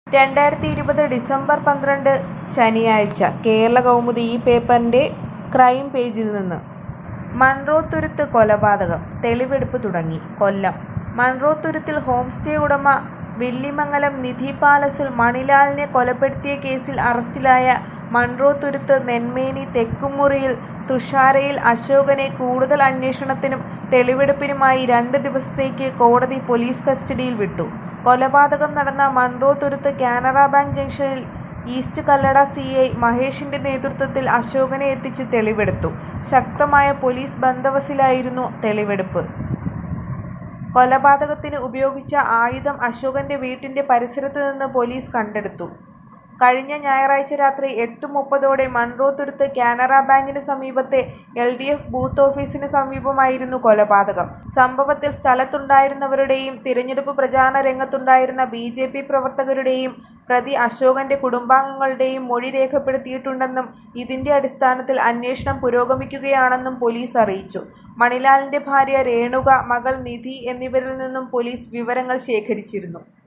രണ്ടായിരത്തി ഇരുപത് ഡിസംബർ പന്ത്രണ്ട് ശനിയാഴ്ച കേരള കൗമുദി ഈ പേപ്പറിന്റെ ക്രൈം പേജിൽ നിന്ന് മൺറോത്തുരുത്ത് കൊലപാതകം തെളിവെടുപ്പ് തുടങ്ങി കൊല്ലം മൺറോത്തുരുത്തിൽ ഹോം സ്റ്റേ ഉടമ വെള്ളിമംഗലം നിധി പാലസിൽ മണിലാലിനെ കൊലപ്പെടുത്തിയ കേസിൽ അറസ്റ്റിലായ മൺറോത്തുരുത്ത് നെന്മേനി തെക്കുമുറിയിൽ തുഷാരയിൽ അശോകനെ കൂടുതൽ അന്വേഷണത്തിനും തെളിവെടുപ്പിനുമായി രണ്ട് ദിവസത്തേക്ക് കോടതി പോലീസ് കസ്റ്റഡിയിൽ വിട്ടു കൊലപാതകം നടന്ന മൺറോത്തുരുത്ത് കാനറ ബാങ്ക് ജംഗ്ഷനിൽ ഈസ്റ്റ് കല്ലട സി ഐ മഹേഷിന്റെ നേതൃത്വത്തിൽ അശോകനെ എത്തിച്ച് തെളിവെടുത്തു ശക്തമായ പോലീസ് ബന്ദോബസ്തിലായിരുന്നു തെളിവെടുപ്പ് കൊലപാതകത്തിന് ഉപയോഗിച്ച ആയുധം അശോകന്റെ വീട്ടിന്റെ പരിസരത്ത് നിന്ന് പോലീസ് കണ്ടെടുത്തു കഴിഞ്ഞ ഞായറാഴ്ച രാത്രി എട്ട് മുപ്പതോടെ മൺറോത്തുരുത്ത് കാനറ ബാങ്കിന് സമീപത്തെ എൽ ഡി എഫ് ബൂത്ത് ഓഫീസിന് സമീപമായിരുന്നു കൊലപാതകം സംഭവത്തിൽ സ്ഥലത്തുണ്ടായിരുന്നവരുടെയും തിരഞ്ഞെടുപ്പ് പ്രചാരണ രംഗത്തുണ്ടായിരുന്ന ബി ജെ പി പ്രവർത്തകരുടെയും പ്രതി അശോകന്റെ കുടുംബാംഗങ്ങളുടെയും മൊഴി രേഖപ്പെടുത്തിയിട്ടുണ്ടെന്നും ഇതിന്റെ അടിസ്ഥാനത്തിൽ അന്വേഷണം പുരോഗമിക്കുകയാണെന്നും പോലീസ് അറിയിച്ചു മണിലാലിന്റെ ഭാര്യ രേണുക മകൾ നിധി എന്നിവരിൽ നിന്നും പോലീസ് വിവരങ്ങൾ ശേഖരിച്ചിരുന്നു